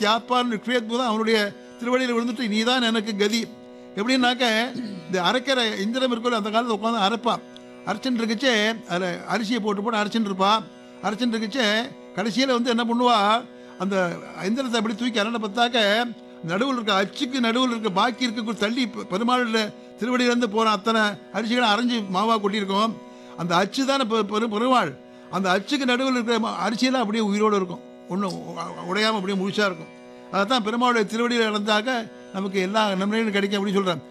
யாப்பான் போது அவனுடைய திருவடியில் விழுந்துட்டு நீ தான் எனக்கு கதி எப்படின்னாக்க இந்த அரைக்கிற இந்திரம் இருக்கிற அந்த காலத்தில் உட்காந்து அரைப்பான் அரைச்சுட்டு இருக்குச்சே அதில் அரிசியை போட்டு போட்டு அரைச்சுட்டு இருப்பான் அரைச்சுட்டு இருக்குச்சே கடைசியில் வந்து என்ன பண்ணுவா அந்த இந்திரத்தை அப்படி தூக்கி அரண்டை பார்த்தாக்க நடுவில் இருக்க அச்சுக்கு நடுவில் இருக்க பாக்கி இருக்க தள்ளி பெ- பெருமாள் திருவடியிலேருந்து போகிற அத்தனை அரிசிகளை அரைஞ்சு மாவா கொட்டியிருக்கோம் அந்த அச்சு தானே பெ- பெரு பெருமாள் அந்த அச்சுக்கு நடுவில் இருக்கிற ம- அரிசியெல்லாம் அப்படியே உயிரோடு இருக்கும் ஒன்றும் உடையாமல் அப்படியே முழுசாக இருக்கும் அதான் பெருமாளுடைய திருவடியில் இறந்தாக்க நமக்கு எல்லா நன்மைகளும் கிடைக்கும் அப்படின்னு சொல்கிறேன்